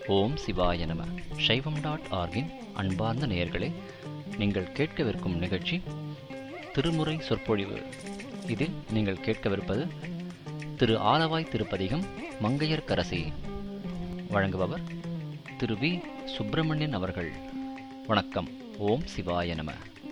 ஓம் சிவாய நம சைவம் டாட் ஆர்கின் அன்பார்ந்த நேயர்களே நீங்கள் கேட்கவிருக்கும் நிகழ்ச்சி திருமுறை சொற்பொழிவு இதில் நீங்கள் கேட்கவிருப்பது திரு ஆலவாய் திருப்பதிகம் மங்கையர் கரசி வழங்குபவர் திரு வி சுப்பிரமணியன் அவர்கள் வணக்கம் ஓம் சிவாய நம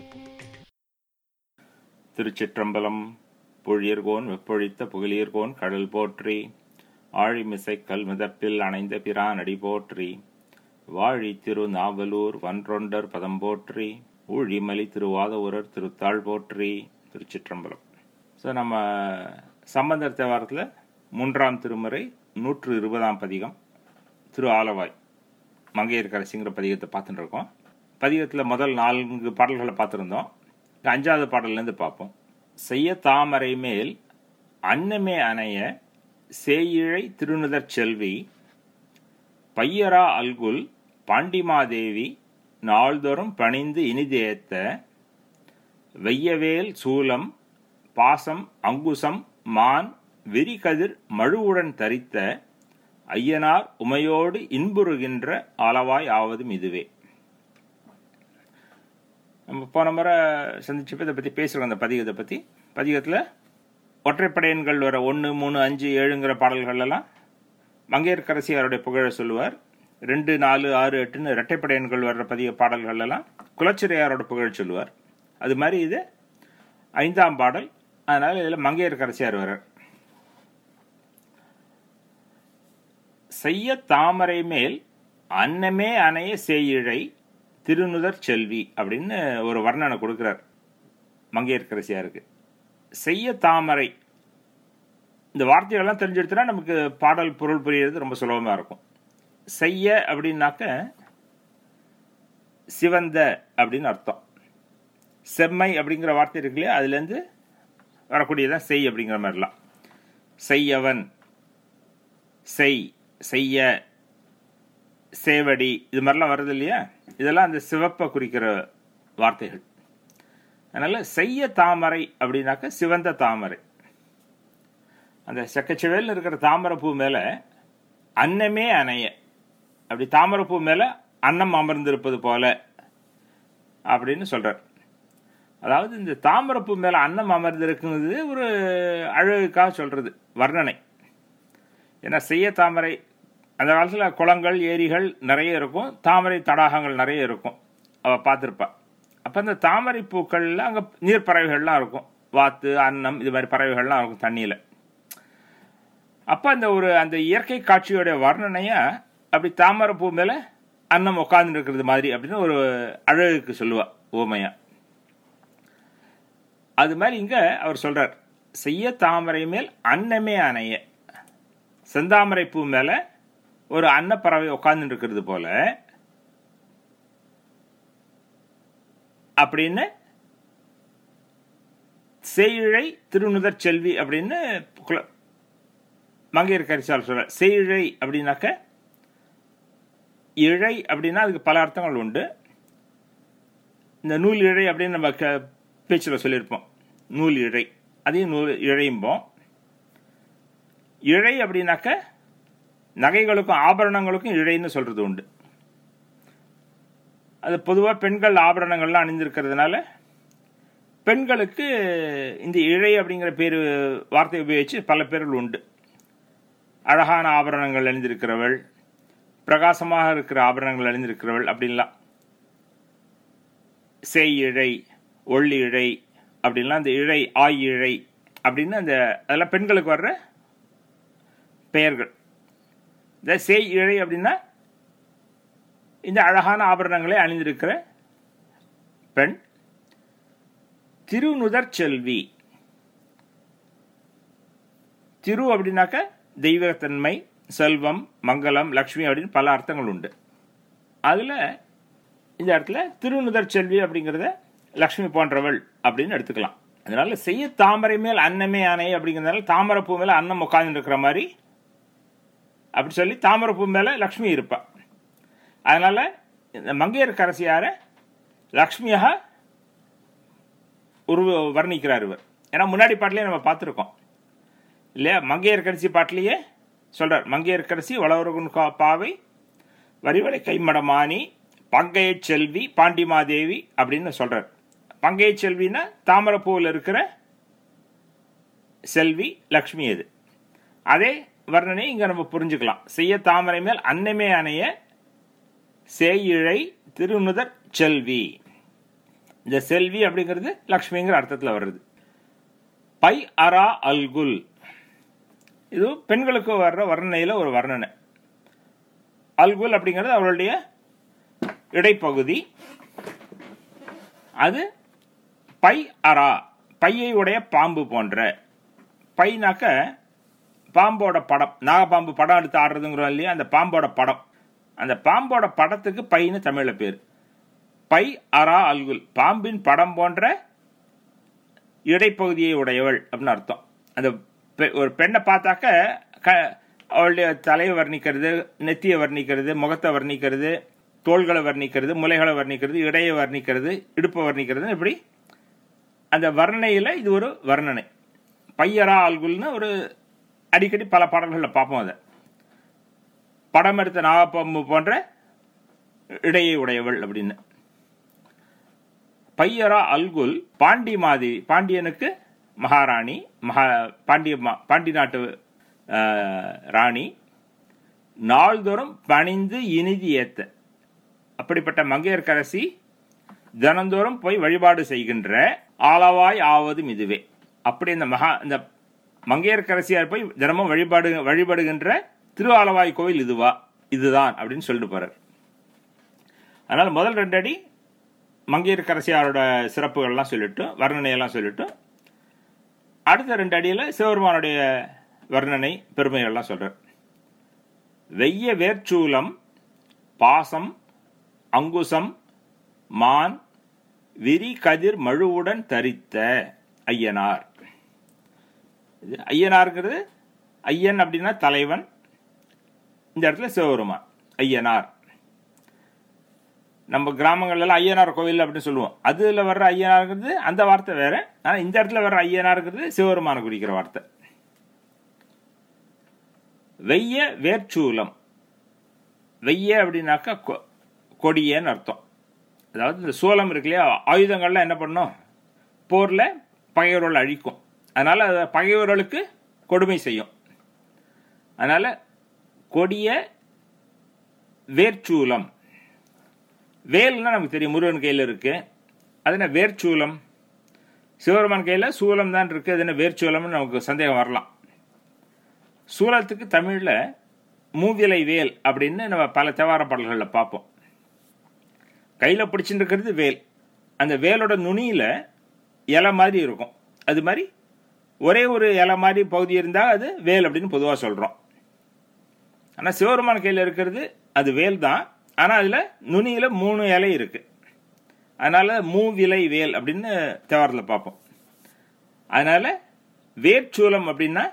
திருச்சிற்றம்பலம் பொழியர்கோன் வெப்பொழித்த புகழியர்கோன் கடல் போற்றி ஆழிமிசை கல் மிதப்பில் அணைந்த பிரான் அடி போற்றி வாழி திரு நாவலூர் வன்றொண்டர் பதம் போற்றி ஊழிமலி திருவாதவூரர் திருத்தாள் போற்றி திருச்சிற்றம்பலம் ஸோ நம்ம சம்பந்தர் தேவாரத்தில் மூன்றாம் திருமுறை நூற்று இருபதாம் பதிகம் திரு ஆலவாய் மங்கையர் கரசிங்கிற பதிகத்தை பார்த்துட்டு இருக்கோம் பதிகத்தில் முதல் நான்கு பாடல்களை பார்த்துருந்தோம் அஞ்சாவது பாடல்லேருந்து பார்ப்போம் செய்ய தாமரை மேல் அன்னமே அணைய சேயிழை திருநுதற் செல்வி பையரா அல்குல் பாண்டிமாதேவி நாள்தோறும் பணிந்து இனிதேத்த வெய்யவேல் சூலம் பாசம் அங்குசம் மான் விரிகதிர் மழுவுடன் தரித்த ஐயனார் உமையோடு இன்புறுகின்ற அளவாய் ஆவதும் இதுவே நம்ம போன முறை சந்திச்சப்ப இதை பற்றி பேசுகிறோம் அந்த பதிகத்தை பற்றி பதிகத்தில் ஒற்றைப்படை எண்கள் வர ஒன்று மூணு அஞ்சு ஏழுங்கிற பாடல்கள் எல்லாம் மங்கையர்கரசியாருடைய புகழ சொல்லுவார் ரெண்டு நாலு ஆறு எட்டுன்னு இரட்டைப்படை எண்கள் வர்ற பதிக பாடல்கள் எல்லாம் குலச்சிறையாரோட புகழ் சொல்லுவார் அது மாதிரி இது ஐந்தாம் பாடல் அதனால இதில் மங்கையர்கரசியார் வர்றார் செய்ய தாமரை மேல் அன்னமே அணைய சேயிழை திருநுதர் செல்வி அப்படின்னு ஒரு வர்ணனை கொடுக்கிறார் மங்கையர்கரசியாருக்கு செய்ய தாமரை இந்த வார்த்தைகள்லாம் தெரிஞ்செடுத்துனா நமக்கு பாடல் பொருள் புரியறது ரொம்ப சுலபமாக இருக்கும் செய்ய அப்படின்னாக்க சிவந்த அப்படின்னு அர்த்தம் செம்மை அப்படிங்கிற வார்த்தை இருக்கு இல்லையா அதுலேருந்து வரக்கூடியதான் செய் அப்படிங்கிற மாதிரிலாம் செய்யவன் செய் செய்ய சேவடி இது மாதிரிலாம் வருது இல்லையா இதெல்லாம் அந்த சிவப்பை குறிக்கிற வார்த்தைகள் அதனால செய்ய தாமரை அப்படின்னாக்க சிவந்த தாமரை அந்த செக்கச்சிவல் இருக்கிற தாமரை பூ மேல அன்னமே அணைய அப்படி தாமரை பூ மேல அன்னம் அமர்ந்திருப்பது போல அப்படின்னு சொல்றார் அதாவது இந்த தாமரைப்பூ மேல அன்னம் அமர்ந்திருக்குங்கிறது ஒரு அழகுக்காக சொல்றது வர்ணனை ஏன்னா செய்ய தாமரை அந்த காலத்தில் குளங்கள் ஏரிகள் நிறைய இருக்கும் தாமரை தடாகங்கள் நிறைய இருக்கும் அவள் பார்த்துருப்பா அப்போ அந்த தாமரை பூக்களில் அங்கே நீர் பறவைகள்லாம் இருக்கும் வாத்து அன்னம் இது மாதிரி பறவைகள்லாம் இருக்கும் தண்ணியில் அப்போ அந்த ஒரு அந்த இயற்கை காட்சியோடைய வர்ணனையை அப்படி தாமரை பூ மேலே அன்னம் உட்கார்ந்து இருக்கிறது மாதிரி அப்படின்னு ஒரு அழகுக்கு சொல்லுவா ஓமையா அது மாதிரி இங்கே அவர் சொல்றார் செய்ய தாமரை மேல் அன்னமே அணைய செந்தாமரை பூ மேலே ஒரு அன்னப்பறவை உட்கார்ந்து இருக்கிறது போல அப்படின்னு செய்யிழை திருநுதற் செல்வி அப்படின்னு மங்கையர் கரிசால் சொல்ற செய்யிழை அப்படின்னாக்க இழை அப்படின்னா அதுக்கு பல அர்த்தங்கள் உண்டு இந்த நூல் இழை அப்படின்னு நம்ம பேச்சில் சொல்லியிருப்போம் நூல் இழை அதையும் நூல் இழையும்போம் இழை அப்படின்னாக்க நகைகளுக்கும் ஆபரணங்களுக்கும் இழைன்னு சொல்றது உண்டு அது பொதுவாக பெண்கள் ஆபரணங்கள்லாம் அணிந்திருக்கிறதுனால பெண்களுக்கு இந்த இழை அப்படிங்கிற பேர் வார்த்தை உபயோகித்து பல பேர்கள் உண்டு அழகான ஆபரணங்கள் அணிந்திருக்கிறவள் பிரகாசமாக இருக்கிற ஆபரணங்கள் அணிந்திருக்கிறவள் அப்படின்லாம் செய் இழை ஒள்ளி இழை அப்படின்லாம் அந்த இழை ஆய் இழை அப்படின்னு அந்த அதெல்லாம் பெண்களுக்கு வர்ற பெயர்கள் இந்த செய் இழை அப்படின்னா இந்த அழகான ஆபரணங்களை அணிந்திருக்கிற பெண் திருநுதற் செல்வி திரு அப்படின்னாக்க தெய்வத்தன்மை செல்வம் மங்களம் லக்ஷ்மி அப்படின்னு பல அர்த்தங்கள் உண்டு அதில் இந்த இடத்துல திருநுதற் செல்வி அப்படிங்கிறத லக்ஷ்மி போன்றவள் அப்படின்னு எடுத்துக்கலாம் அதனால செய்ய தாமரை மேல் அன்னமே அணை அப்படிங்கிறதுனால தாமரை பூ மேல அன்னம் உட்கார்ந்து இருக்கிற மாதிரி அப்படி சொல்லி தாமரை பூ மேல லக்ஷ்மி இருப்பா அதனால இந்த மங்கையர் கரசியார லக்ஷ்மியாக உருவ வர்ணிக்கிறார் இவர் ஏன்னா முன்னாடி பாட்டிலே நம்ம பார்த்துருக்கோம் இல்லையா மங்கையர் கரிசி பாட்டிலேயே சொல்றார் மங்கையர் கரிசி வளவரகுன் கா- பாவை வரிவடை கைமடமானி பங்கைய செல்வி பாண்டிமாதேவி அப்படின்னு சொல்றார் பங்கைய செல்வின்னா தாமரப்பூவில் இருக்கிற செல்வி லக்ஷ்மி அது அதே வர்ணனை இங்க நம்ம புரிஞ்சுக்கலாம் செய்ய தாமரை மேல் அன்னமே அணைய சேயிழை திருநுதர் செல்வி இந்த செல்வி அப்படிங்கிறது லக்ஷ்மிங்கிற அர்த்தத்தில் வருது பை அரா அல்குல் இது பெண்களுக்கு வர்ற வர்ணனையில் ஒரு வர்ணனை அல்குல் அப்படிங்கிறது அவளுடைய இடைப்பகுதி அது பை அரா பையை உடைய பாம்பு போன்ற பைனாக்க பாம்போட படம் நாகப்பாம்பு படம் எடுத்து ஆடுறதுங்கிறோம் இல்லையா அந்த பாம்போட படம் அந்த பாம்போட படத்துக்கு பைன்னு தமிழில் பேர் பை அரா அல்குல் பாம்பின் படம் போன்ற இடைப்பகுதியை உடையவள் அப்படின்னு அர்த்தம் அந்த பெ- ஒரு பெண்ணை பார்த்தாக்க க அவளுடைய தலையை வர்ணிக்கிறது நெத்தியை வர்ணிக்கிறது முகத்தை வர்ணிக்கிறது தோள்களை வர்ணிக்கிறது முலைகளை வர்ணிக்கிறது இடையை வர்ணிக்கிறது இடுப்பை வர்ணிக்கிறது இப்படி அந்த வர்ணனையில் இது ஒரு வர்ணனை பையரா ஆல்குல்னு ஒரு அடிக்கடி பல பாடல்களில் பார்ப்போம் அதை படம் எடுத்த நாகப்பாம்பு போன்ற இடையை உடையவள் அப்படின்னு பையரா அல்குல் பாண்டி மாதிரி பாண்டியனுக்கு மகாராணி மகா பாண்டிய மா- பாண்டி நாட்டு ஆஹ், ராணி நாள்தோறும் பணிந்து இனிதி ஏத்த அப்படிப்பட்ட மங்கையர்க்கரசி தினந்தோறும் போய் வழிபாடு செய்கின்ற ஆளவாய் ஆவதும் இதுவே அப்படி இந்த மகா இந்த மங்கையர்க்கரசியார் போய் தினமும் வழிபாடு வழிபடுகின்ற திரு ஆலவாய் கோயில் இதுவா இதுதான் அப்படின்னு சொல்லிட்டு போறார் அதனால முதல் ரெண்டு அடி மங்கையர்க்கரசியாரோட சிறப்புகள்லாம் சொல்லிட்டு வர்ணனையெல்லாம் சொல்லிட்டு அடுத்த ரெண்டு அடியில் சிவபெருமானுடைய வர்ணனை பெருமைகள்லாம் சொல்றார் வெய்ய வேர்ச்சூலம் பாசம் அங்குசம் மான் விரி கதிர் மழுவுடன் தரித்த ஐயனார் இது ஐயனார்ங்கிறது ஐயன் அப்படின்னா தலைவன் இந்த இடத்துல சிவபெருமான் ஐயனார் நம்ம கிராமங்கள்ல ஐயனார் கோவில் அப்படின்னு சொல்லுவோம் அதுல வர்ற ஐயனார்ங்கிறது அந்த வார்த்தை வேற ஆனா இந்த இடத்துல வர்ற ஐயனார்ங்கிறது சிவபெருமான குறிக்கிற வார்த்தை வெய்ய வேர்ச்சூலம் வெய்ய அப்படின்னாக்கா கொ- கொடியன்னு அர்த்தம் அதாவது இந்த சூலம் இருக்கு இல்லையா ஆயுதங்கள்லாம் என்ன பண்ணும் போரில் பகைவர்கள் அழிக்கும் அதனால் அது பகைவர்களுக்கு கொடுமை செய்யும் அதனால் கொடிய வேர்ச்சூலம் வேல்னா நமக்கு தெரியும் முருகன் கையில் இருக்கு அது என்ன வேர்ச்சூலம் சிவபெருமான் கையில் சூலம் தான் இருக்கு அது என்ன வேர்ச்சூலம்னு நமக்கு சந்தேகம் வரலாம் சூலத்துக்கு தமிழில் மூவிலை வேல் அப்படின்னு நம்ம பல தேவார பாடல்களில் பார்ப்போம் கையில் பிடிச்சிட்டு இருக்கிறது வேல் அந்த வேலோட நுனியில் இலை மாதிரி இருக்கும் அது மாதிரி ஒரே ஒரு இலை மாதிரி பகுதி இருந்தால் அது வேல் அப்படின்னு பொதுவாக சொல்கிறோம் ஆனால் சிவபெருமான் கையில் இருக்கிறது அது வேல் தான் ஆனால் அதில் நுனியில் மூணு இலை இருக்கு அதனால மூவிலை வேல் அப்படின்னு தேவாரத்தில் பார்ப்போம் அதனால வேர்ச்சூலம் அப்படின்னா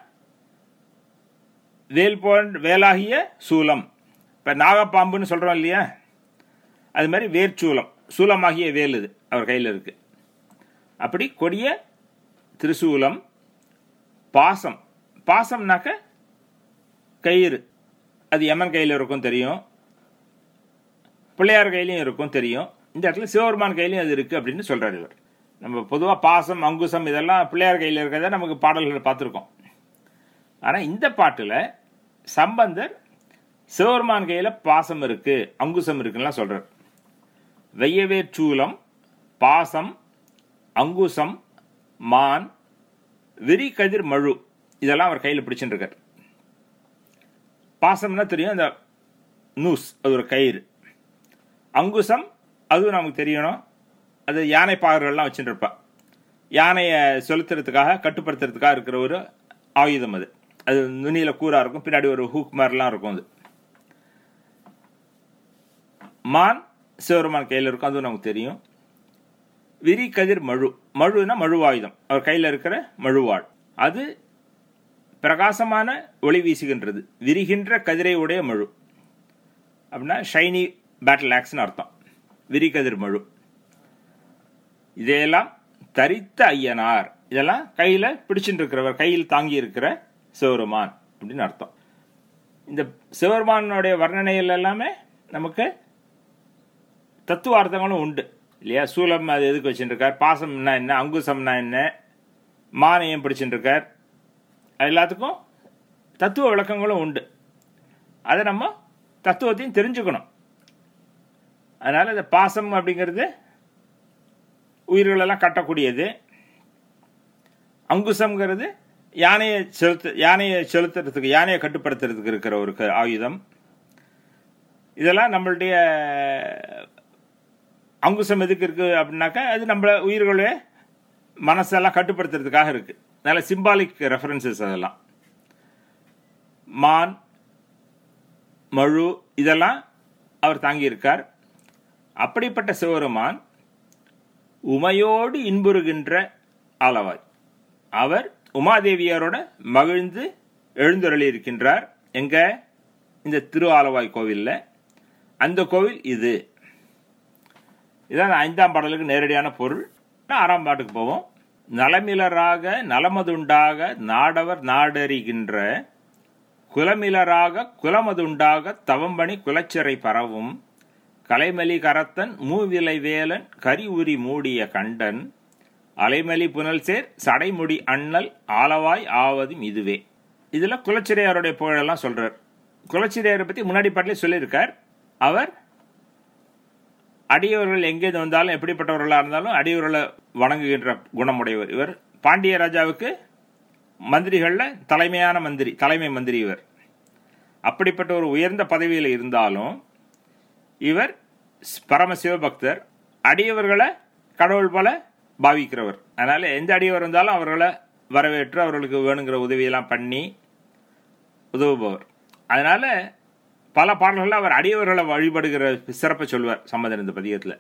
வேல் போன்ற வேலாகிய சூலம் இப்போ நாகப்பாம்புன்னு சொல்கிறோம் இல்லையா அது மாதிரி வேர்ச்சூலம் சூலமாகிய வேல் இது அவர் கையில் இருக்கு அப்படி கொடிய திரிசூலம் பாசம் பாசம்னாக்க கயிறு அது யமன் கையில் இருக்கும் தெரியும் பிள்ளையார் கையிலையும் இருக்கும் தெரியும் இந்த இடத்துல சிவபெருமான் கையிலையும் அது இருக்கு அப்படின்னு சொல்றாரு இவர் நம்ம பொதுவாக பாசம் அங்குசம் இதெல்லாம் பிள்ளையார் கையில் இருக்கிறத நமக்கு பாடல்களை பார்த்துருக்கோம் ஆனால் இந்த பாட்டில் சம்பந்தர் சிவபெருமான் கையில் பாசம் இருக்கு அங்குசம் இருக்குன்னா சொல்றார் வெய்யவேர் சூலம் பாசம் அங்குசம் மான் விரி கதிர் மழு இதெல்லாம் அவர் கையில் பிடிச்சிட்டு இருக்கார் பாசம்னா தெரியும் அந்த நூஸ் அது ஒரு கயிறு அங்குசம் அதுவும் நமக்கு தெரியணும் அது யானை பாகர்கள்லாம் வச்சுட்டு இருப்பா யானையை செலுத்துறதுக்காக கட்டுப்படுத்துறதுக்காக இருக்கிற ஒரு ஆயுதம் அது அது நுனியில் கூரா இருக்கும் பின்னாடி ஒரு ஹூக் மாதிரிலாம் இருக்கும் அது மான் சிவருமான் கையில் இருக்கும் அதுவும் நமக்கு தெரியும் விரி கதிர் மழு மழுனா மழுவாயுதம் அவர் கையில் இருக்கிற மழுவாள் அது பிரகாசமான ஒளி வீசுகின்றது விரிகின்ற கதிரை உடைய மழு அப்படின்னா ஷைனி பேட்டில் ஆக்ஸ்னு அர்த்தம் விரிகதிர் மழு இதையெல்லாம் தரித்த ஐயனார் இதெல்லாம் கையில் பிடிச்சிட்டு இருக்கிறவர் கையில் தாங்கி இருக்கிற சிவருமான் அப்படின்னு அர்த்தம் இந்த சிவருமானுடைய வர்ணனைகள் எல்லாமே நமக்கு தத்துவார்த்தங்களும் உண்டு இல்லையா சூலம் அது எதுக்கு வச்சுருக்கார் பாசம்னா என்ன அங்குசம்னா என்ன மானியம் பிடிச்சிட்டு இருக்கார் எல்லாத்துக்கும் தத்துவ விளக்கங்களும் உண்டு அதை நம்ம தத்துவத்தையும் தெரிஞ்சுக்கணும் அதனால் இந்த பாசம் அப்படிங்கிறது உயிர்களெல்லாம் கட்டக்கூடியது அங்குசம்ங்கிறது யானையை செலுத்த யானையை செலுத்துறதுக்கு யானையை கட்டுப்படுத்துறதுக்கு இருக்கிற ஒரு க- ஆயுதம் இதெல்லாம் நம்மளுடைய அங்குசம் எதுக்கு இருக்கு அப்படின்னாக்கா அது நம்மள உயிர்களுடைய மனசெல்லாம் கட்டுப்படுத்துறதுக்காக இருக்கு நல்ல சிம்பாலிக் ரெஃபரன்சஸ் அதெல்லாம் மான் மழு இதெல்லாம் அவர் தாங்கியிருக்கார் அப்படிப்பட்ட சிவருமான் உமையோடு இன்புறுகின்ற ஆலவாய் அவர் உமாதேவியாரோட மகிழ்ந்து எழுந்தருளி இருக்கின்றார் எங்க இந்த திரு ஆலவாய் கோவில்ல அந்த கோவில் இது இதான் ஐந்தாம் பாடலுக்கு நேரடியான பொருள் ஆறாம் பாட்டுக்கு போவோம் நலமிலராக நலமதுண்டாக நாடவர் நாடறிகின்ற குலமிலராக குலமதுண்டாக தவம்பணி குலச்சிறை பரவும் கலைமலி கரத்தன் மூவிலை வேலன் கரி உரி மூடிய கண்டன் அலைமலி புனல் சேர் சடைமுடி அண்ணல் ஆலவாய் ஆவதும் இதுவே இதுல குலச்சிறையாருடைய புகழெல்லாம் சொல்றார் குலச்சிறையாரை பத்தி முன்னாடி பாட்டிலே சொல்லியிருக்கார் அவர் அடியவர்கள் எங்கேருந்து வந்தாலும் எப்படிப்பட்டவர்களாக இருந்தாலும் அடியவர்களை வணங்குகின்ற குணமுடையவர் இவர் பாண்டிய ராஜாவுக்கு மந்திரிகளில் தலைமையான மந்திரி தலைமை மந்திரி இவர் அப்படிப்பட்ட ஒரு உயர்ந்த பதவியில் இருந்தாலும் இவர் பரமசிவ பக்தர் அடியவர்களை கடவுள் போல பாவிக்கிறவர் அதனால எந்த அடியவர் இருந்தாலும் அவர்களை வரவேற்று அவர்களுக்கு வேணுங்கிற உதவியெல்லாம் பண்ணி உதவுபவர் அதனால பல பாடல்களில் அவர் அடியவர்களை வழிபடுகிற சிறப்பை சொல்வார் சம்பந்தன் இந்த பதிகத்தில்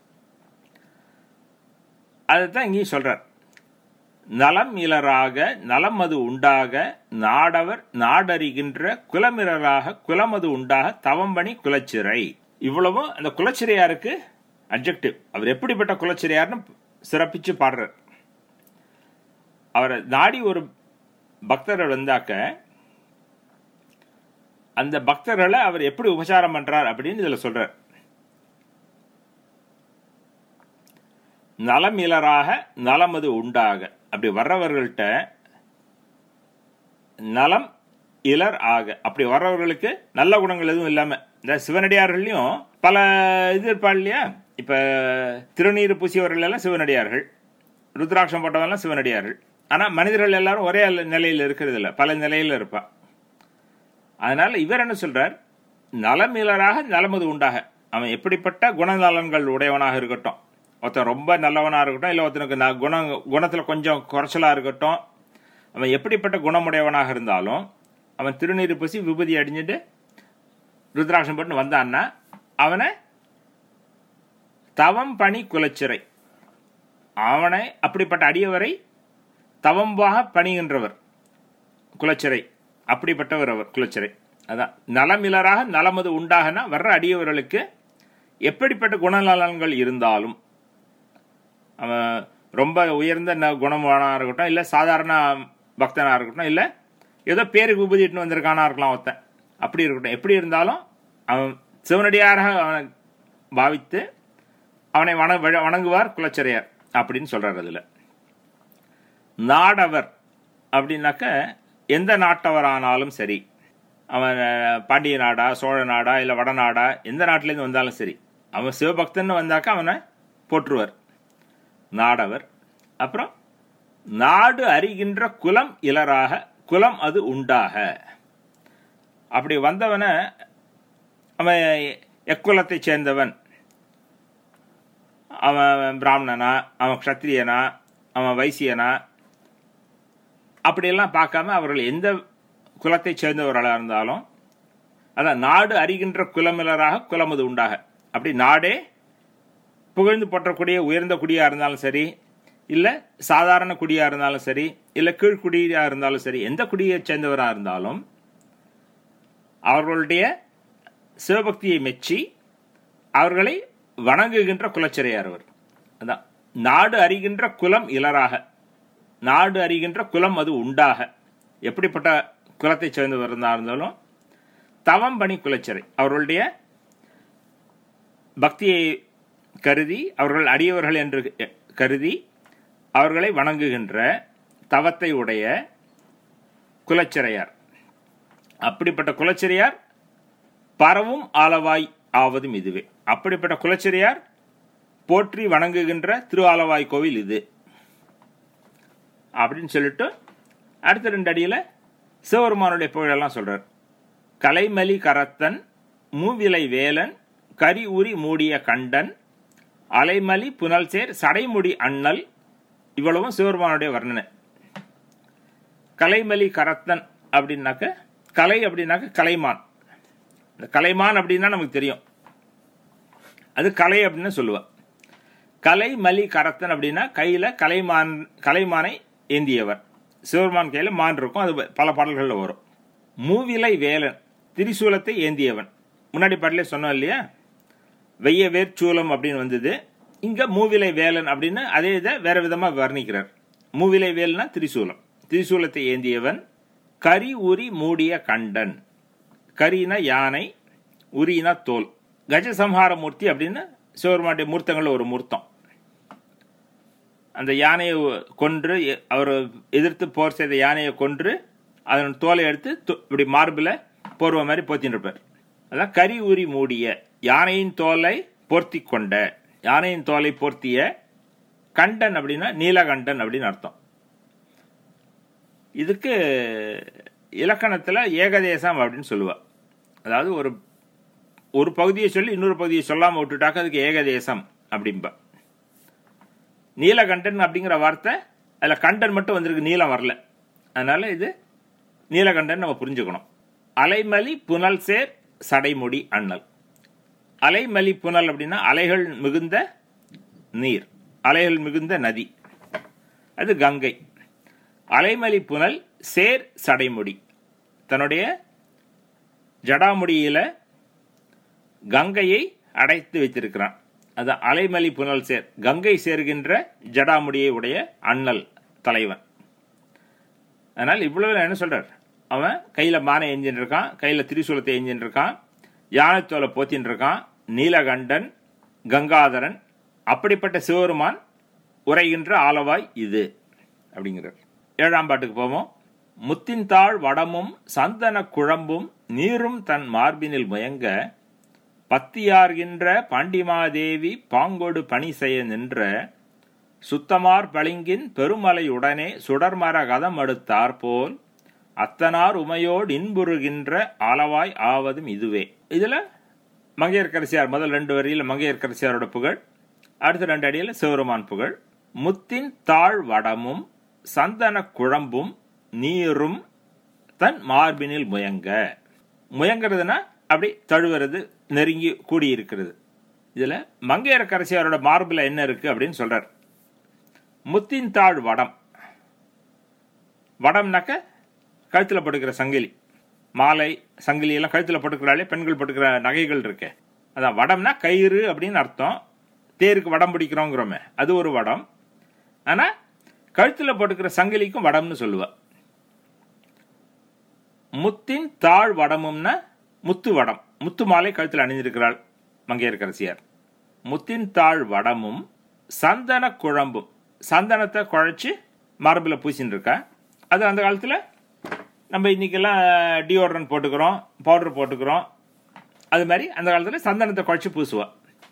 அதைத்தான் இங்கேயும் சொல்றார் நலம் இலராக நலம் அது உண்டாக நாடவர் நாடறிகின்ற குலமிரராக குலமது உண்டாக தவம்பணி குலச்சிறை இவ்வளவும் அந்த குலச்சிறையாருக்கு அப்ஜெக்டிவ் அவர் எப்படிப்பட்ட குலச்சிறையார்னு சிறப்பிச்சு பாடுறார் அவரை நாடி ஒரு பக்தர் வந்தாக்க அந்த பக்தர்களை அவர் எப்படி உபசாரம் பண்றார் அப்படின்னு இதுல சொல்றார் நலம் இலராக நலமது உண்டாக அப்படி வர்றவர்கள்ட்ட நலம் இலர் ஆக அப்படி வர்றவர்களுக்கு நல்ல குணங்கள் எதுவும் இல்லாம இந்த சிவனடியார்கள்லயும் பல இது இருப்பா இல்லையா இப்ப திருநீர் பூசியவர்கள் எல்லாம் சிவனடியார்கள் ருத்ராட்சம் போட்டவெல்லாம் சிவனடியார்கள் ஆனா மனிதர்கள் எல்லாரும் ஒரே நிலையில் இருக்கிறது இல்ல பல நிலையில இருப்பா அதனால இவர் என்ன சொல்றார் நலமிலராக நலமது உண்டாக அவன் எப்படிப்பட்ட குணநலன்கள் உடையவனாக இருக்கட்டும் ஒருத்தன் ரொம்ப நல்லவனாக இருக்கட்டும் இல்லை ஒருத்தனுக்கு நான் குணம் குணத்தில் கொஞ்சம் குறைச்சலாக இருக்கட்டும் அவன் எப்படிப்பட்ட குணமுடையவனாக இருந்தாலும் அவன் திருநீர் பூசி விபூதி அடிஞ்சிட்டு ருத்ராட்சம் போட்டு வந்தான்னா அவனை தவம் பணி குலச்சிறை அவனை அப்படிப்பட்ட அடியவரை தவம்பாக பணிகின்றவர் குலச்சிறை அப்படிப்பட்டவர் அவர் குலச்சிறை அதான் நலமிலராக நலமது உண்டாகனா வர்ற அடியவர்களுக்கு எப்படிப்பட்ட குணநலன்கள் இருந்தாலும் அவன் ரொம்ப உயர்ந்த ந- குணமானாக இருக்கட்டும் இல்லை சாதாரண பக்தனாக இருக்கட்டும் இல்லை ஏதோ பேருக்கு உபதிட்டு வந்திருக்கானா இருக்கலாம் ஒருத்தன் அப்படி இருக்கட்டும் எப்படி இருந்தாலும் அவன் சிவனடியாராக அவனை பாவித்து அவனை வண வழ- வணங்குவார் குலச்சிறையார் அப்படின்னு சொல்றார் அதுல நாடவர் அப்படின்னாக்க எந்த நாட்டவரானாலும் சரி அவன் அஹ், பாண்டிய நாடா சோழ நாடா இல்லை வடநாடா எந்த நாட்டிலேருந்து வந்தாலும் சரி அவன் சிவபக்தன்னு வந்தாக்க அவனை போற்றுவர் நாடவர் அப்புறம் நாடு அறிகின்ற குலம் இலராக குலம் அது உண்டாக அப்படி வந்தவனை அவன் எக்குலத்தைச் சேர்ந்தவன் அவன் பிராமணனா அவன் க்ஷத்திரியனா அவன் வைசியனா அப்படியெல்லாம் பார்க்காம அவர்கள் எந்த குலத்தைச் சேர்ந்தவர்களாக இருந்தாலும் அதான் நாடு அறிகின்ற குலமிலராக குலமது உண்டாக அப்படி நாடே புகழ்ந்து போற்றக்கூடிய உயர்ந்த குடியா இருந்தாலும் சரி இல்லை சாதாரண குடியா இருந்தாலும் சரி இல்லை கீழ்குடியா இருந்தாலும் சரி எந்த குடியை சேர்ந்தவராக இருந்தாலும் அவர்களுடைய சிவபக்தியை மெச்சி அவர்களை வணங்குகின்ற குலச்சிறையார் அவர் அதான் நாடு அறிகின்ற குலம் இலராக நாடு அறிகின்ற குலம் அது உண்டாக எப்படிப்பட்ட குலத்தைச் சேர்ந்தவர் இருந்தா இருந்தாலும் தவம் பணி குலச்சிறை அவர்களுடைய பக்தியை கருதி அவர்கள் அடியவர்கள் என்று கருதி அவர்களை வணங்குகின்ற தவத்தை உடைய குலச்சிறையார் அப்படிப்பட்ட குலச்சிறையார் பரவும் ஆலவாய் ஆவதும் இதுவே அப்படிப்பட்ட குலச்சிறையார் போற்றி வணங்குகின்ற திரு ஆலவாய் கோவில் இது அப்படின்னு சொல்லிட்டு அடுத்த ரெண்டு அடியில் சிவபெருமானுடைய புகழெல்லாம் சொல்றார் கலைமலி கரத்தன் மூவிலை வேலன் கரி உரி மூடிய கண்டன் அலைமலி புனல்சேர் சடைமுடி அண்ணல் இவ்வளவும் சிவபெருமானுடைய வர்ணனை கலைமலி கரத்தன் அப்படின்னாக்க கலை அப்படின்னாக்க கலைமான் இந்த கலைமான் அப்படின்னா நமக்கு தெரியும் அது கலை அப்படின்னு சொல்லுவா கலை மலி கரத்தன் அப்படின்னா கையில் கலைமான் கலைமானை ஏந்தியவர் சிவபெருமான் கையில் மான் இருக்கும் அது பல பாடல்களில் வரும் மூவிலை வேலன் திரிசூலத்தை ஏந்தியவன் முன்னாடி பாட்டிலே சொன்னோம் இல்லையா வெய்ய வேர்ச்சூலம் அப்படின்னு வந்தது இங்கே மூவிலை வேலன் அப்படின்னு அதே இதை வேற விதமாக வர்ணிக்கிறார் மூவிலை வேல்னா திரிசூலம் திரிசூலத்தை ஏந்தியவன் கரி உரி மூடிய கண்டன் கரினா யானை உரினா தோல் கஜசம்ஹார மூர்த்தி அப்படின்னு சிவபெருமானுடைய மூர்த்தங்களில் ஒரு மூர்த்தம் அந்த யானையை கொன்று அவர் எதிர்த்து போர் செய்த யானையை கொன்று அதன் தோலை எடுத்து இப்படி மார்பில் போர்வ மாதிரி போத்தின்னு இருப்பார் அதான் கரி உரி மூடிய யானையின் தோலை போர்த்தி கொண்ட யானையின் தோலை போர்த்திய கண்டன் அப்படின்னா நீலகண்டன் அப்படின்னு அர்த்தம் இதுக்கு இலக்கணத்தில் ஏகதேசம் அப்படின்னு சொல்லுவாள் அதாவது ஒரு ஒரு பகுதியை சொல்லி இன்னொரு பகுதியை சொல்லாமல் விட்டுட்டாக்க அதுக்கு ஏகதேசம் அப்படிம்பா நீலகண்டன் அப்படிங்கிற வார்த்தை அதில் கண்டன் மட்டும் வந்திருக்கு நீலம் வரல அதனால இது நீலகண்டன் நம்ம புரிஞ்சுக்கணும் அலைமலி புனல் சேர் சடைமுடி அண்ணல் அலைமலி புனல் அப்படின்னா அலைகள் மிகுந்த நீர் அலைகள் மிகுந்த நதி அது கங்கை அலைமலி புனல் சேர் சடைமுடி தன்னுடைய ஜடாமுடியில கங்கையை அடைத்து வைத்திருக்கிறான் அது அலைமலி புனல் சேர் கங்கை சேர்கின்ற ஜடாமுடியை உடைய அண்ணல் தலைவன் அதனால் இவ்வளவு என்ன சொல்றார் அவன் கையில மானை எஞ்சின் இருக்கான் கையில திரிசூலத்தை எஞ்சின் இருக்கான் யானைத்தோலை போத்தின் இருக்கான் நீலகண்டன் கங்காதரன் அப்படிப்பட்ட சிவருமான் உரைகின்ற ஆலவாய் இது அப்படிங்கிறார் ஏழாம் பாட்டுக்கு போவோம் முத்தின் தாழ் வடமும் சந்தன குழம்பும் நீரும் தன் மார்பினில் முயங்க பத்தியார்கின்ற பாண்டிமாதேவி பாங்கொடு பணி செய்ய நின்ற சுத்தமார் பளிங்கின் பெருமலையுடனே சுடர்மர கதம் அடுத்தார் போல் அத்தனார் உமையோடு இன்புறுகின்ற ஆலவாய் ஆவதும் இதுவே இதுல மங்கையர்கரசியார் முதல் ரெண்டு வரியில் மங்கையர்கரசியாரோட புகழ் அடுத்த ரெண்டு அடியில் சிவருமான் புகழ் முத்தின் தாழ் வடமும் சந்தன குழம்பும் நீரும் தன் மார்பினில் முயங்க முயங்கிறதுனா அப்படி தழுவுறது நெருங்கி கூடி இருக்கிறது இதுல மங்கையரக்கரசியாரோட மார்பில் என்ன இருக்கு அப்படின்னு சொல்றார் முத்தின் தாழ் வடம் வடம்னாக்க கழுத்தில் போட்டுக்கிற சங்கிலி மாலை சங்கிலி எல்லாம் கழுத்தில் போட்டுக்கிறாளே பெண்கள் போட்டுக்கிற நகைகள் இருக்கு அதான் வடம்னா கயிறு அப்படின்னு அர்த்தம் தேருக்கு வடம் பிடிக்கிறோங்கிறோமே அது ஒரு வடம் ஆனால் கழுத்தில் போட்டுக்கிற சங்கிலிக்கும் வடம்னு சொல்லுவா முத்தின் தாழ் வடமும்னா முத்து வடம் முத்து மாலை கழுத்தில் அணிந்திருக்கிறாள் மங்கையர்கரசியார் முத்தின் தாழ் வடமும் சந்தன குழம்பும் சந்தனத்தை குழைச்சி மரபில் பூசின்னு இருக்கா அது அந்த காலத்தில் நம்ம இன்னைக்கெல்லாம் டியோட்ரன் போட்டுக்கிறோம் பவுடர் போட்டுக்கிறோம் அது மாதிரி அந்த காலத்தில் சந்தனத்தை குழைச்சி பூசுவா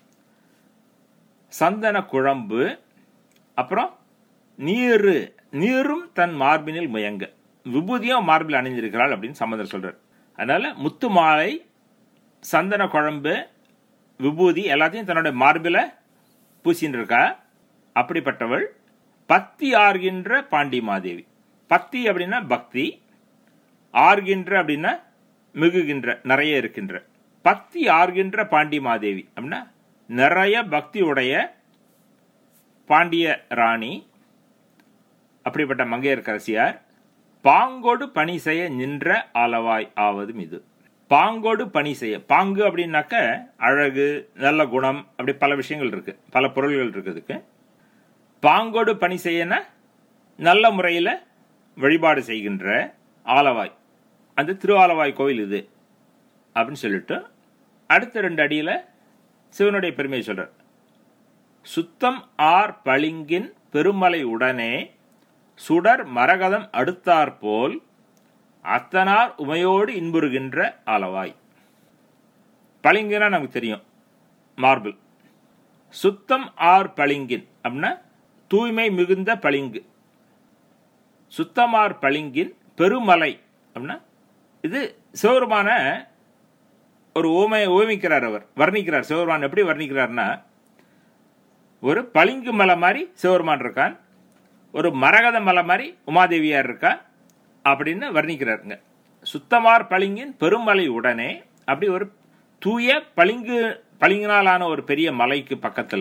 சந்தன குழம்பு அப்புறம் நீரு நீரும் தன் மார்பினில் முயங்க விபூதியும் மார்பில் அணிந்திருக்கிறாள் அப்படின்னு சம்பந்தர் சொல்றார் அதனால முத்து மாலை சந்தன குழம்பு விபூதி எல்லாத்தையும் தன்னோட மார்பில் பூசின்னு இருக்கா அப்படிப்பட்டவள் பக்தி ஆர்கின்ற பாண்டி மாதேவி பக்தி அப்படின்னா பக்தி ஆர்கின்ற அப்படின்னா மிகுகின்ற நிறைய இருக்கின்ற பக்தி ஆர்கின்ற பாண்டி மாதேவி அப்படின்னா நிறைய பக்தி உடைய பாண்டிய ராணி அப்படிப்பட்ட மங்கையர்கரசியார் பாங்கோடு பணி செய்ய நின்ற ஆலவாய் ஆவதும் இது பாங்கோடு பணி செய்ய பாங்கு அப்படின்னாக்க அழகு நல்ல குணம் அப்படி பல விஷயங்கள் இருக்கு பல பொருள்கள் இருக்குதுக்கு பாங்கோடு பணி செய்யனா நல்ல முறையில் வழிபாடு செய்கின்ற ஆலவாய் அந்த திரு ஆலவாய் கோவில் இது அப்படின்னு சொல்லிட்டு அடுத்த ரெண்டு அடியில் சிவனுடைய பெருமையை சொல்றார் சுத்தம் ஆர் பளிங்கின் பெருமலை உடனே சுடர் மரகதம் அடுத்தாற்போல் அத்தனார் உமையோடு இன்புறுகின்ற அளவாய் பளிங்குனா நமக்கு தெரியும் மார்பிள் சுத்தம் ஆர் பளிங்கின் அப்படின்னா தூய்மை மிகுந்த பளிங்கு சுத்தமார் பளிங்கின் பெருமலை அப்படின்னா இது சிவருமான ஒரு ஓமை ஓமிக்கிறார் அவர் வர்ணிக்கிறார் சிவருமான் எப்படி வர்ணிக்கிறார்னா ஒரு பளிங்கு மலை மாதிரி சிவருமான் இருக்கான் ஒரு மரகத மலை மாதிரி உமாதேவியார் இருக்கா அப்படின்னு வர்ணிக்கிறாருங்க சுத்தமார் பளிங்கின் பெருமலை உடனே அப்படி ஒரு தூய பளிங்கு பளிங்கினாலான ஒரு பெரிய மலைக்கு பக்கத்துல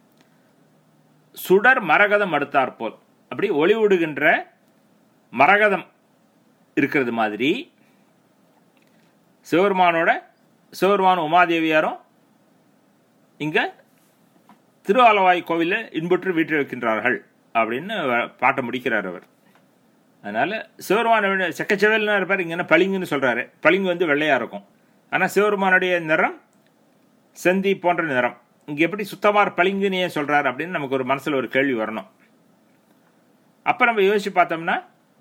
சுடர் மரகதம் அடுத்தாற் போல் அப்படி ஒளிவிடுகின்ற மரகதம் இருக்கிறது மாதிரி சிவருமானோட சிவருமான உமாதேவியாரும் இங்க திருவாலவாய் கோவிலில் இன்புற்று வீட்டு வைக்கின்றார்கள் அப்படின்னு வ- பாட்டை முடிக்கிறார் அவர் அதனால சிவருமான செக்கச்செவல்னு இருப்பார் இங்க என்ன பளிங்குன்னு சொல்றாரு பளிங்கு வந்து வெள்ளையா இருக்கும் ஆனா சிவருமானுடைய நிறம் செந்தி போன்ற நிறம் இங்க எப்படி சுத்தமார் பளிங்குன்னு ஏன் சொல்றாரு அப்படின்னு நமக்கு ஒரு மனசுல ஒரு கேள்வி வரணும் அப்ப நம்ம யோசிச்சு பார்த்தோம்னா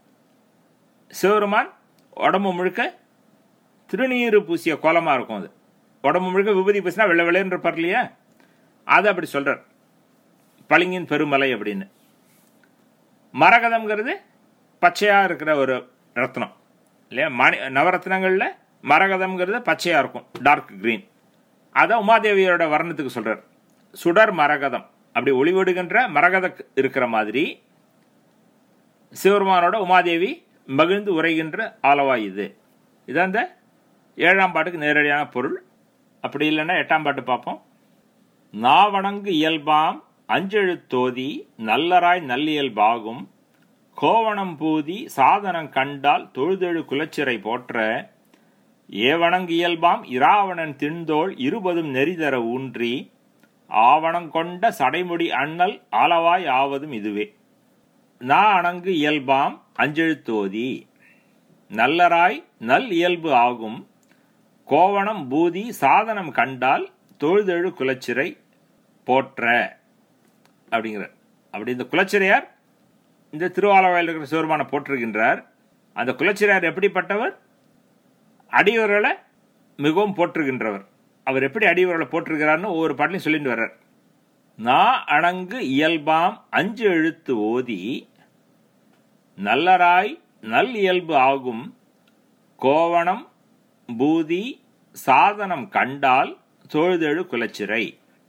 சிவருமான் உடம்பு முழுக்க திருநீறு பூசிய கோலமா இருக்கும் அது உடம்பு முழுக்க விபூதி பூசினா வெள்ளை வெள்ளைன்னு இருப்பார் இல்லையா அதை அப்படி சொல்றார் பளிங்கின் பெருமலை அப்படின்னு மரகதம்ங்கிறது பச்சையா இருக்கிற ஒரு ரத்னம் இல்லையா மணி நவரத்னங்கள்ல மரகதம்ங்கிறது பச்சையா இருக்கும் டார்க் கிரீன் அதை உமாதேவியோட வர்ணத்துக்கு சொல்றார் சுடர் மரகதம் அப்படி ஒளிவிடுகின்ற மரகத இருக்கிற மாதிரி சிவருமானோட உமாதேவி மகிழ்ந்து உரைகின்ற ஆலவாய் இது இதான் இந்த ஏழாம் பாட்டுக்கு நேரடியான பொருள் அப்படி இல்லைன்னா எட்டாம் பாட்டு பார்ப்போம் நாவணங்கு இயல்பாம் அஞ்செழுத்தோதி நல்லராய் நல்லியல்பாகும் கோவணம் பூதி சாதனம் கண்டால் தொழுதெழு குலச்சிறை போற்ற ஏவணங்கு இயல்பாம் இராவணன் திண்தோள் இருபதும் நெறிதர ஊன்றி ஆவணம் கொண்ட சடைமுடி அண்ணல் ஆலவாய் ஆவதும் இதுவே நா அணங்கு இயல்பாம் அஞ்செழுத்தோதி நல்லராய் நல் இயல்பு ஆகும் கோவணம் பூதி சாதனம் கண்டால் தொழுதெழு குலச்சிறை போற்ற அப்படிங்கிற அப்படி இந்த குலச்சிறையார் இந்த திருவாலவாயில் இருக்கிற சிவருமான போற்றுகின்றார் அந்த குலச்சிறையார் எப்படிப்பட்டவர் அடியவர்களை மிகவும் போற்றுகின்றவர் அவர் எப்படி அடியவர்களை போற்றுகிறார்னு ஒவ்வொரு பாட்டிலையும் சொல்லிட்டு வர்றார் நா அணங்கு இயல்பாம் அஞ்சு எழுத்து ஓதி நல்லராய் நல் இயல்பு ஆகும் கோவணம் பூதி சாதனம் கண்டால் தொழுதெழு குலச்சிறை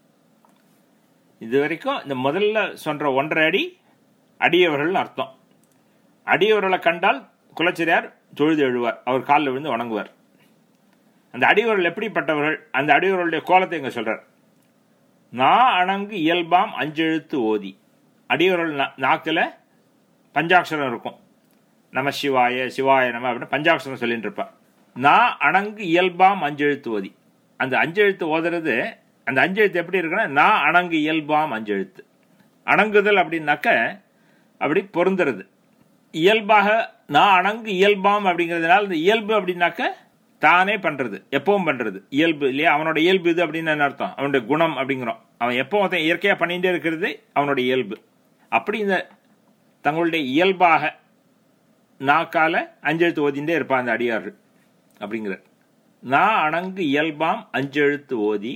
இது வரைக்கும் இந்த முதல்ல சொல்ற ஒன்றரை அடி அடியவர்கள் அர்த்தம் அடியவர்களை கண்டால் குலச்சிறையார் தொழுது எழுவார் அவர் காலில் விழுந்து வணங்குவார் அந்த அடியவர்கள் எப்படிப்பட்டவர்கள் அந்த அடியவர்களுடைய கோலத்தை இங்க சொல்றார் நா அணங்கு இயல்பாம் அஞ்செழுத்து ஓதி அடியவர்கள் நா- நாக்குல பஞ்சாட்சரம் இருக்கும் நம சிவாய சிவாய நம அப்படின்னு பஞ்சாட்சரம் சொல்லிட்டு இருப்பார் நான் அணங்கு இயல்பாம் அஞ்செழுத்து ஓதி அந்த அஞ்செழுத்து ஓதுறது அந்த அஞ்செழுத்து எப்படி இருக்குன்னா நான் அணங்கு இயல்பாம் அஞ்செழுத்து அணங்குதல் அப்படின்னாக்க அப்படி பொருந்துறது இயல்பாக நான் அணங்கு இயல்பாம் அப்படிங்கிறதுனால இந்த இயல்பு அப்படின்னாக்க தானே பண்றது எப்பவும் பண்றது இயல்பு இல்லையா அவனோட இயல்பு இது அப்படின்னு என்ன அர்த்தம் அவனுடைய குணம் அப்படிங்கிறோம் அவன் எப்போ ஒருத்தன் இயற்கையா பண்ணிட்டே இருக்கிறது அவனுடைய இயல்பு அப்படி இந்த தங்களுடைய இயல்பாக நாக்கால அஞ்செழுத்து ஓதிண்டே இருப்பான் அந்த அடியார்கள் அப்படிங்கிற நான் அணங்கு இயல்பாம் அஞ்செழுத்து ஓதி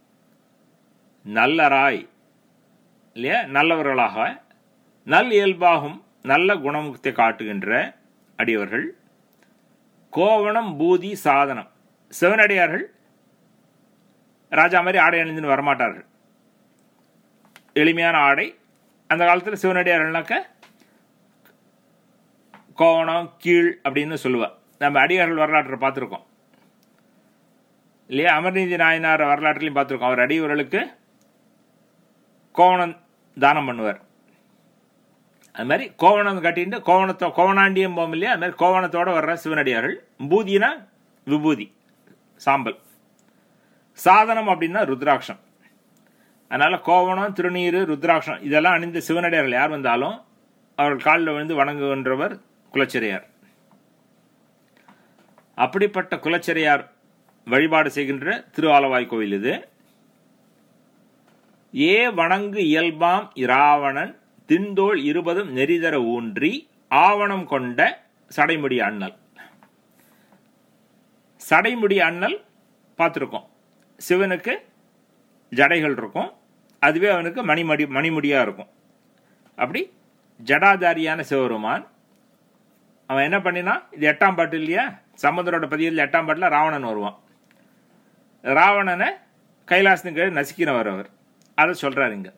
நல்லராய் இல்லையா நல்லவர்களாக நல் இயல்பாகும் நல்ல குணமுகத்தை காட்டுகின்ற அடியவர்கள் கோவணம் பூதி சாதனம் சிவனடியார்கள் ராஜா மாதிரி ஆடை அணிந்துன்னு வரமாட்டார்கள் எளிமையான ஆடை அந்த காலத்தில் சிவனடியார்கள்னாக்க கோவணம் கீழ் அப்படின்னு சொல்லுவா நம்ம அடியார்கள் வரலாற்றை பார்த்துருக்கோம் இல்லையா அமர்நீதி நாயனார் வரலாற்றிலையும் பார்த்துருக்கோம் அவர் அடியவர்களுக்கு கோவணம் தானம் பண்ணுவார் அது மாதிரி கோவணம் கட்டிட்டு கோவணத்தோ கோவணாண்டியம் போகும் இல்லையா அது மாதிரி கோவணத்தோட வர்ற சிவனடியார்கள் பூதினா விபூதி சாம்பல் சாதனம் அப்படின்னா ருத்ராட்சம் அதனால கோவணம் திருநீரு ருத்ராட்சம் இதெல்லாம் அணிந்த சிவனடியார்கள் யார் வந்தாலும் அவர்கள் காலில் விழுந்து வணங்குகின்றவர் குலச்சிறையார் அப்படிப்பட்ட குலச்சிறையார் வழிபாடு செய்கின்ற திரு ஆலவாய் கோவில் இது ஏ வணங்கு இயல்பாம் இராவணன் தின்தோள் இருபதும் நெறிதர ஊன்றி ஆவணம் கொண்ட சடைமுடி அண்ணல் சடைமுடி அண்ணல் பார்த்துருக்கோம் சிவனுக்கு ஜடைகள் இருக்கும் அதுவே அவனுக்கு மணிமடி மணிமுடியாக இருக்கும் அப்படி ஜடாதாரியான சிவருமான் அவன் என்ன பண்ணினான் இது எட்டாம் பாட்டு இல்லையா சமுத்திரோட பதியத்தில் எட்டாம் பாட்டில் ராவணன் வருவான் ராவணனை கைலாசனுக்கு நசுக்கினவர் அவர் அதை சொல்றாரு இங்க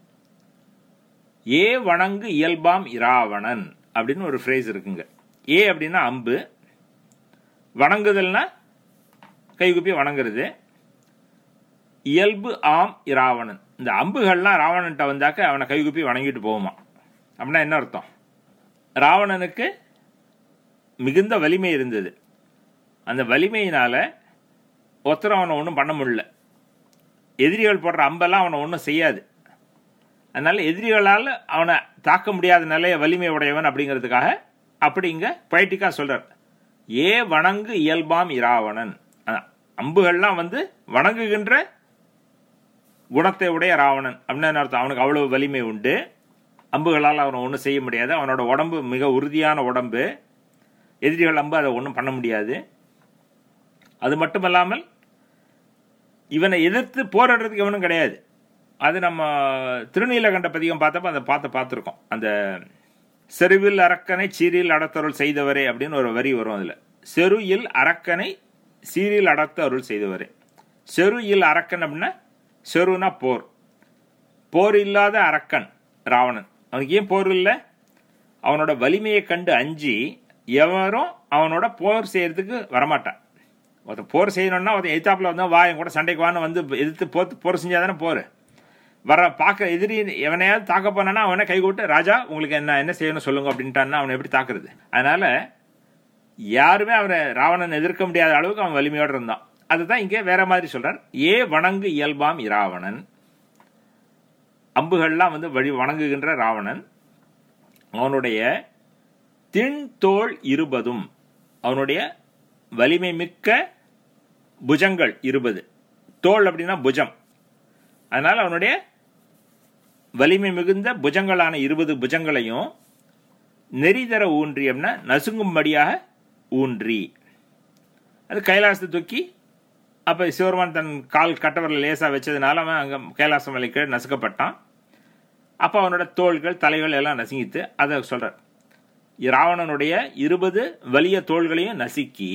ஏ வணங்கு இயல்பாம் இராவணன் அப்படின்னு ஒரு ஃப்ரேஸ் இருக்குங்க ஏ அப்படின்னா அம்பு வணங்குதல்னா கைகுப்பி வணங்குறது இயல்பு ஆம் இராவணன் இந்த அம்புகள்லாம் ராவணன்ட்ட வந்தாக்க அவனை கைகுப்பி வணங்கிட்டு போகுமா அப்படின்னா என்ன அர்த்தம் ராவணனுக்கு மிகுந்த வலிமை இருந்தது அந்த வலிமையினால ஒருத்தர் அவனை ஒன்றும் பண்ண முடியல எதிரிகள் போடுற அம்பெல்லாம் அவனை ஒன்றும் செய்யாது அதனால எதிரிகளால் அவனை தாக்க முடியாத நிலைய வலிமை உடையவன் அப்படிங்கிறதுக்காக அப்படி இங்க பொய்டிக்கா சொல்றார் ஏ வணங்கு இயல்பாம் இராவணன் அதான், அம்புகள்லாம் வந்து வணங்குகின்ற குணத்தை உடைய ராவணன் அப்படின்னு என்ன அர்த்தம் அவனுக்கு அவ்வளவு வலிமை உண்டு அம்புகளால் அவனை ஒன்றும் செய்ய முடியாது அவனோட உடம்பு மிக உறுதியான உடம்பு எதிரிகள் அம்பு அதை ஒன்றும் பண்ண முடியாது அது மட்டுமல்லாமல் இவனை எதிர்த்து போராடுறதுக்கு இவனும் கிடையாது அது நம்ம திருநீலகண்ட பதிகம் பார்த்தப்ப அதை பார்த்து பார்த்துருக்கோம் அந்த செருவில் அரக்கனை சீரில் அடத்தருள் செய்தவரே அப்படின்னு ஒரு வரி வரும் அதில் செருயில் அரக்கனை சீரில் அடத்த அருள் செய்தவரே செரு இல் அரக்கன் அப்படின்னா செருனா போர் போர் இல்லாத அரக்கன் ராவணன் அவனுக்கு ஏன் போர் இல்லை அவனோட வலிமையை கண்டு அஞ்சி எவரும் அவனோட போர் செய்யறதுக்கு வரமாட்டான் ஒருத்தன் போர் செய்யணும்னா ஒருத்தன் எதிர்த்தாப்புல வந்தா வா என் கூட சண்டைக்கு வான்னு வந்து எதிர்த்து போர் போர் செஞ்சாதானே போர் வர பார்க்க எதிரி எவனையாவது தாக்க போனானா அவனை கை கூட்டு ராஜா உங்களுக்கு என்ன என்ன செய்யணும் சொல்லுங்க அப்படின்ட்டான்னா அவனை எப்படி தாக்குறது அதனால யாருமே அவனை ராவணன் எதிர்க்க முடியாத அளவுக்கு அவன் வலிமையோடு இருந்தான் அதுதான் இங்கே வேற மாதிரி சொல்றார் ஏ வணங்கு இயல்பாம் இராவணன் அம்புகள்லாம் வந்து வழி வணங்குகின்ற ராவணன் அவனுடைய தின் தோள் இருபதும் அவனுடைய வலிமை மிக்க புஜங்கள் இருபது தோல் அப்படின்னா புஜம் அதனால அவனுடைய வலிமை மிகுந்த புஜங்களான இருபது புஜங்களையும் நெறிதர ஊன்றி அப்படின்னா நசுங்கும்படியாக ஊன்றி அது கைலாசத்தை தூக்கி அப்போ சிவருமான் தன் கால் கட்டவரில் லேசாக வச்சதுனால அவன் அங்கே கைலாச மலை கீழே நசுக்கப்பட்டான் அப்போ அவனோட தோள்கள் தலைகள் எல்லாம் நசுங்கித்து அதை சொல்கிறார் ராவணனுடைய இருபது வலிய தோள்களையும் நசுக்கி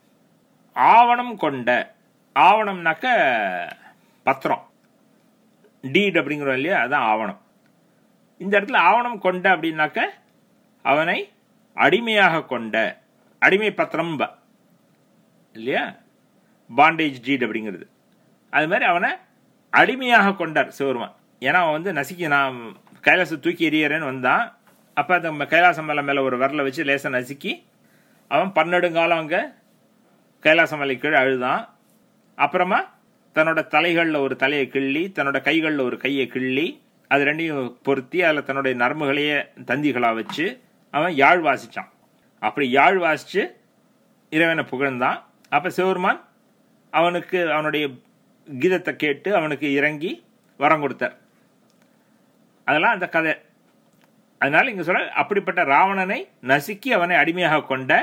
ஆவணம் கொண்ட ஆவணம்னாக்க பத்திரம் டீட் அப்படிங்கிறோம் இல்லையா அதான் ஆவணம் இந்த இடத்துல ஆவணம் கொண்ட அப்படின்னாக்க அவனை அடிமையாக கொண்ட அடிமை பத்திரம் ப- இல்லையா பாண்டேஜ் டீட் அப்படிங்கிறது அது மாதிரி அவனை அடிமையாக கொண்டார் சிவருமான் ஏன்னா அவன் வந்து நசுக்கி நான் கைலாசத்தை தூக்கி எறியறேன்னு வந்தான் அப்போ அந்த ம- கைலாச மலை மேலே ஒரு விரலை வச்சு லேசாக நசுக்கி அவன் பன்னெடுங்காலம் அங்கே கைலாச மலை கீழே அழுதான் அப்புறமா தன்னோட தலைகளில் ஒரு தலையை கிள்ளி தன்னோட கைகளில் ஒரு கையை கிள்ளி அது ரெண்டையும் பொருத்தி அதில் தன்னுடைய நரம்புகளையே தந்திகளாக வச்சு அவன் யாழ் வாசிச்சான் அப்படி யாழ் வாசிச்சு இறைவனை புகழ்ந்தான் அப்போ சிவருமான் அவனுக்கு அவனுடைய கீதத்தை கேட்டு அவனுக்கு இறங்கி வரம் கொடுத்தார் அதெல்லாம் அந்த கதை அதனால இங்க சொல்ற அப்படிப்பட்ட ராவணனை நசுக்கி அவனை அடிமையாக கொண்ட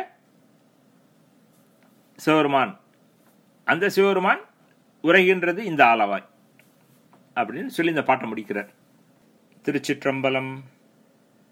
சிவருமான் அந்த சிவருமான் உரைகின்றது இந்த ஆலவாய் அப்படின்னு சொல்லி இந்த பாட்டை முடிக்கிறார் திருச்சிற்றம்பலம்